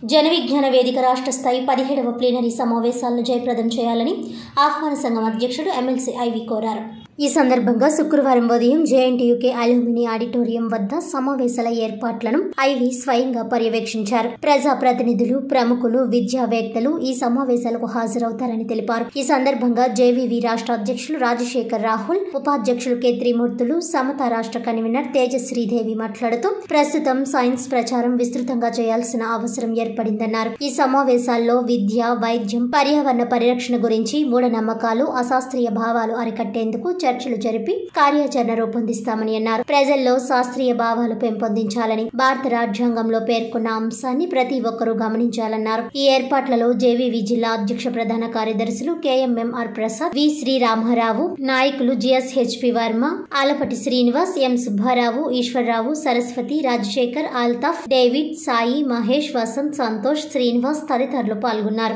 జన విజ్ఞాన వేదిక రాష్ట్ర స్థాయి పదిహేడవ ప్లీనరీ సమావేశాలను జయప్రదం చేయాలని ఆహ్వాన సంఘం అధ్యక్షుడు ఎమ్మెల్సీ ఐవి కోరారు ఈ సందర్భంగా శుక్రవారం ఉదయం జేఎన్టీయూకే అల్యూమిని ఆడిటోరియం వద్ద సమావేశాల ఏర్పాట్లను ఐవి స్వయంగా పర్యవేక్షించారు ప్రజా ప్రతినిధులు ప్రముఖులు విద్యావేత్తలు ఈ సమావేశాలకు హాజరవుతారని తెలిపారు ఈ సందర్భంగా జేవీవి రాష్ట్ర అధ్యక్షులు రాజశేఖర్ రాహుల్ ఉపాధ్యక్షులు కె త్రిమూర్తులు సమత రాష్ట్ర కన్వీనర్ తేజశ్రీదేవి మాట్లాడుతూ ప్రస్తుతం సైన్స్ ప్రచారం విస్తృతంగా చేయాల్సిన అవసరం ఏర్పడిందన్నారు ఈ సమావేశాల్లో విద్య వైద్యం పర్యావరణ పరిరక్షణ గురించి మూఢనమ్మకాలు అశాస్త్రీయ భావాలు అరికట్టేందుకు చర్చలు జరిపి కార్యాచరణ రూపొందిస్తామని అన్నారు ప్రజల్లో శాస్త్రీయ భావాలు పెంపొందించాలని భారత రాజ్యాంగంలో పేర్కొన్న అంశాన్ని ప్రతి ఒక్కరూ గమనించాలన్నారు ఈ ఏర్పాట్లలో జేవీవి జిల్లా అధ్యక్ష ప్రధాన కార్యదర్శులు కేఎంఎంఆర్ ప్రసాద్ వి శ్రీరామారావు నాయకులు GSHP Varma Alapati Srinivas M Subbarao Eswararao Saraswati Rajasekhar Altaf David Sai Mahesh Vasanth Santosh Srinivas తదితరులు పాల్గొన్నారు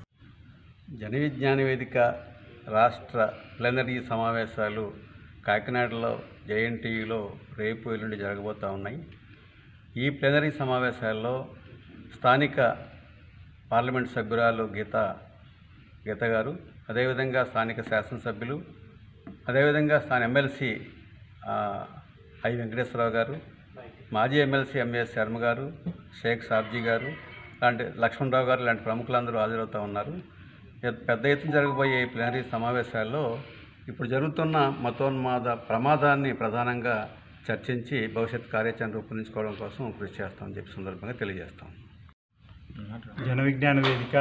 జన విజ్ఞాన వేదిక రాష్ట్ర ప్లెనరీ సమావేశాలు కాకినాడలో జేఎన్టీయూలో రేపు ఎల్లుండి జరగబోతూ ఉన్నాయి ఈ ప్లెనరీ సమావేశాల్లో స్థానిక పార్లమెంట్ సభ్యురాలు గీత గీత గారు అదేవిధంగా స్థానిక శాసనసభ్యులు అదేవిధంగా స్థాన ఎమ్మెల్సీ ఆ, ఐ వెంకటేశ్వరరావు గారు మాజీ ఎమ్మెల్సీ ఎంఎస్ శర్మ గారు షేక్ సాబ్జీ గారు లాంటి లక్ష్మణరావు గారు లాంటి ప్రముఖులందరూ హాజరవుతూ ఉన్నారు ఎ- పెద్ద ఎత్తున జరగబోయే ఈ ప్లీనరీ సమావేశాల్లో ఇప్పుడు జరుగుతున్న మతోన్మాద ప్రమాదాన్ని ప్రధానంగా చర్చించి భవిష్యత్ కార్యాచరణ రూపొందించుకోవడం కోసం కృషి చేస్తామని చెప్పి సందర్భంగా తెలియజేస్తాం జన విజ్ఞాన వేదిక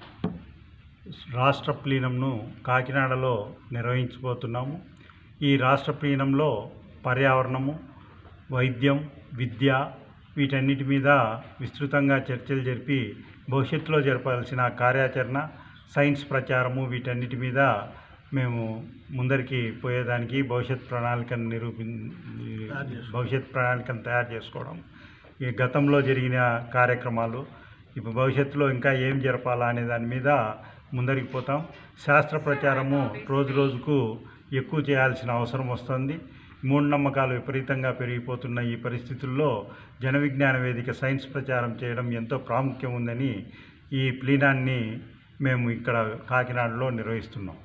రాష్ట్ర ప్లీనంను కాకినాడలో నిర్వహించబోతున్నాము ఈ రాష్ట్ర ప్లీనంలో పర్యావరణము వైద్యం విద్య వీటన్నిటి మీద విస్తృతంగా చర్చలు జరిపి భవిష్యత్తులో జరపాల్సిన కార్యాచరణ సైన్స్ ప్రచారము వీటన్నిటి మీద మేము ముందరికి పోయేదానికి భవిష్యత్ ప్రణాళికను నిరూపి భవిష్యత్ ప్రణాళికను తయారు చేసుకోవడం ఈ గతంలో జరిగిన కార్యక్రమాలు ఇప్పుడు భవిష్యత్తులో ఇంకా ఏం జరపాలా అనే దాని మీద ముందరికి పోతాం శాస్త్ర ప్రచారము రోజు రోజుకు ఎక్కువ చేయాల్సిన అవసరం వస్తుంది మూఢనమ్మకాలు విపరీతంగా పెరిగిపోతున్న ఈ పరిస్థితుల్లో జన విజ్ఞాన వేదిక సైన్స్ ప్రచారం చేయడం ఎంతో ప్రాముఖ్యం ఉందని ఈ ప్లీనాన్ని మేము ఇక్కడ కాకినాడలో నిర్వహిస్తున్నాం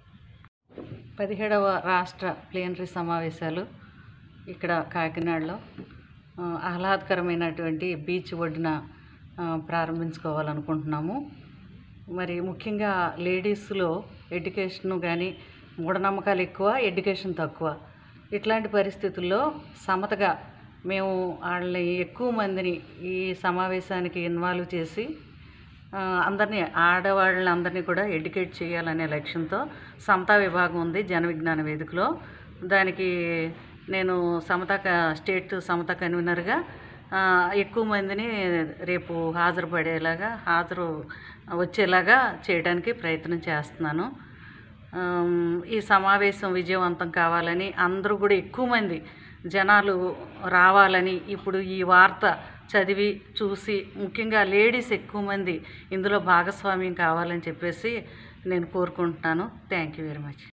పదిహేడవ రాష్ట్ర ప్లేనరీ సమావేశాలు ఇక్కడ కాకినాడలో ఆ, ఆహ్లాదకరమైనటువంటి బీచ్ ఒడ్డున ఆ, ప్రారంభించుకోవాలనుకుంటున్నాము మరి ముఖ్యంగా లేడీస్లో ఎడ్యుకేషన్ కానీ మూఢనమ్మకాలు ఎక్కువ ఎడ్యుకేషన్ తక్కువ ఇట్లాంటి పరిస్థితుల్లో సమతగా మేము వాళ్ళని ఎక్కువ మందిని ఈ సమావేశానికి ఇన్వాల్వ్ చేసి ఆ, అందరినీ ఆడవాళ్ళని అందరినీ కూడా ఎడ్యుకేట్ చేయాలనే లక్ష్యంతో సమతా విభాగం ఉంది జన విజ్ఞాన వేదికలో దానికి నేను సమత క- స్టేట్ సమత కన్వీనర్గా ఆ, ఎక్కువ మందిని రేపు హాజరుపడేలాగా హాజరు వచ్చేలాగా చేయడానికి ప్రయత్నం చేస్తున్నాను ఆమ్, ఈ సమావేశం విజయవంతం కావాలని అందరూ కూడా ఎక్కువ మంది జనాలు రావాలని ఇప్పుడు ఈ వార్త చదివి చూసి ముఖ్యంగా లేడీస్ ఎక్కువ మంది ఇందులో భాగస్వామ్యం కావాలని చెప్పేసి నేను కోరుకుంటున్నాను థ్యాంక్ యూ వెరీ మచ్